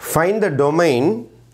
find the domain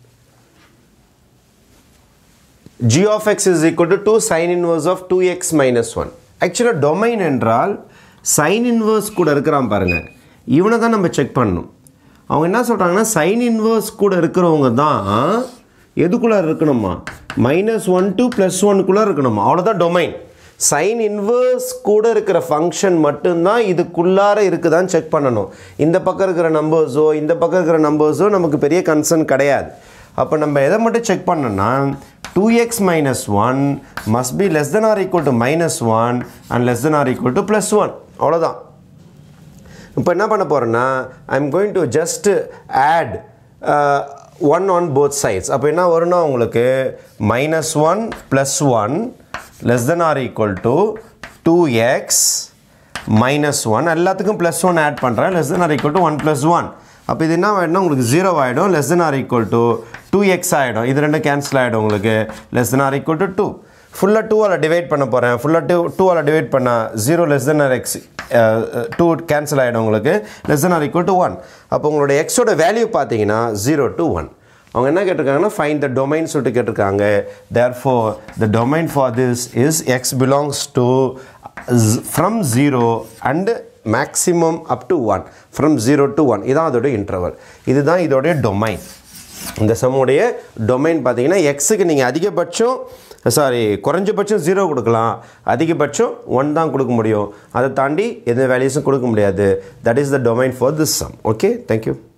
g of x is equal to 2 sin inverse of 2x minus 1 ஆக்சுவலாக domain என்றால் sin inverse கூட இருக்கிறான் பாருங்க இவனை தான் நம்ம செக் பண்ணணும் அவங்க என்ன சொல்கிறாங்கன்னா sin inverse கூட இருக்கிறவங்க தான் எதுக்குள்ளே இருக்கணுமா மைனஸ் ஒன் டூ ப்ளஸ் ஒன்குள்ளே இருக்கணுமா அவ்வளோதான் டொமைன் சைன் இன்வர்ஸ் கூட இருக்கிற ஃபங்க்ஷன் மட்டும்தான் இதுக்குள்ளார இருக்குதான்னு செக் பண்ணணும் இந்த பக்கம் இருக்கிற நம்பர்ஸோ இந்த பக்கம் இருக்கிற நம்பர்ஸோ நமக்கு பெரிய கன்சர்ன் கிடையாது அப்போ நம்ம எதை மட்டும் செக் பண்ணோம்னா two x minus one must be less than or equal to minus one and less than or equal to plus one அவ்வளோதான் இப்போ என்ன பண்ண போகிறேன்னா I am going to just add one on both sides அப்போ என்ன வரும்னா உங்களுக்கு minus one plus one less than or equal to two x minus one எல்லாத்துக்கும் ப்ளஸ் ஒன் ஆட் பண்ணுறேன் less than or equal to one plus one அப்போ இது என்ன ஆகிடும் உங்களுக்கு ஜீரோ ஆகிடும் less than or equal to two x ஆகிடும் இது ரெண்டும் கேன்சல் ஆகிடும் உங்களுக்கு less than or equal to two ஃபுல்லாக டூவால் டிவைட் பண்ண போகிறேன் ஃபுல்லாக டூ டூவால் டிவைட் பண்ணால் zero less than or x two cancel ஆகிடும் உங்களுக்கு less than or equal to one அப்போ உங்களோட எக்ஸோட வேல்யூ பார்த்தீங்கன்னா ஜீரோ டு ஒன் அவங்க என்ன கேட்டிருக்காங்கன்னா ஃபைன் த டொமைன் சொல்லிட்டு கேட்டிருக்காங்க therefore the domain for this is x belongs to from zero and maximum up to one from zero to one இதான் அதோட இன்டர்வல் இதுதான் இதோடைய டொமைன் இந்த சம்முடைய டொமைன் பார்த்தீங்கன்னா எக்ஸுக்கு நீங்கள் அதிகபட்சம் சாரி குறைஞ்சபட்சம் ஜீரோ கொடுக்கலாம் அதிகபட்சம் ஒன் தான் கொடுக்க முடியும் அதை தாண்டி எந்த வேல்யூஸும் கொடுக்க முடியாது that is the domain for this sum okay thank you